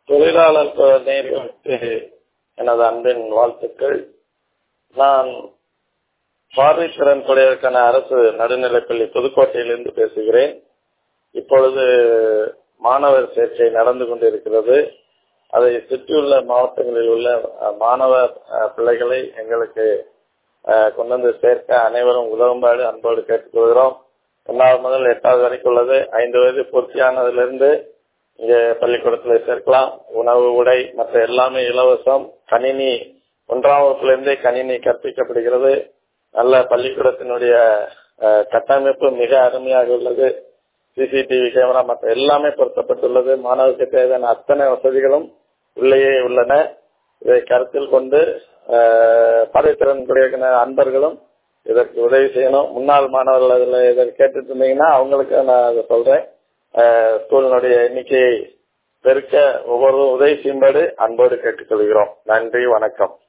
தொழிலாளர் நேர்களுக்கு எனது அன்பின் வாழ்த்துக்கள் நான் பார்வைத்திறன் கொடையதற்கான அரசு நடுநிலைப்பள்ளி புதுக்கோட்டையிலிருந்து பேசுகிறேன் இப்பொழுது மாணவர் சேர்க்கை நடந்து கொண்டிருக்கிறது அதை சுற்றியுள்ள மாவட்டங்களில் உள்ள மாணவ பிள்ளைகளை எங்களுக்கு கொண்டு வந்து சேர்க்க அனைவரும் உதவும்பாடு அன்போடு கேட்டுக்கொள்கிறோம் ஒன்றாவது முதல் எட்டாவது வரைக்கும் உள்ளது ஐந்து வயது பூர்த்தியானதிலிருந்து இங்கே பள்ளிக்கூடத்தில் சேர்க்கலாம் உணவு உடை மற்ற எல்லாமே இலவசம் கணினி ஒன்றாம் வகுப்பிலிருந்தே கணினி கற்பிக்கப்படுகிறது நல்ல பள்ளிக்கூடத்தினுடைய கட்டமைப்பு மிக அருமையாக உள்ளது சிசிடிவி கேமரா மற்ற எல்லாமே பொருத்தப்பட்டுள்ளது மாணவருக்கு தேவையான அத்தனை வசதிகளும் உள்ளேயே உள்ளன இதை கருத்தில் கொண்டு படைத்திறன் கூடிய அன்பர்களும் இதற்கு உதவி செய்யணும் முன்னாள் மாணவர்கள் அதில் இதை கேட்டுட்டு இருந்தீங்கன்னா அவங்களுக்கு நான் அதை சொல்றேன் ஸ்கூலினுடைய எண்ணிக்கையை பெருக்க ஒவ்வொரு உதவி செய்யும்படி அன்போடு கேட்டுக்கொள்கிறோம் நன்றி வணக்கம்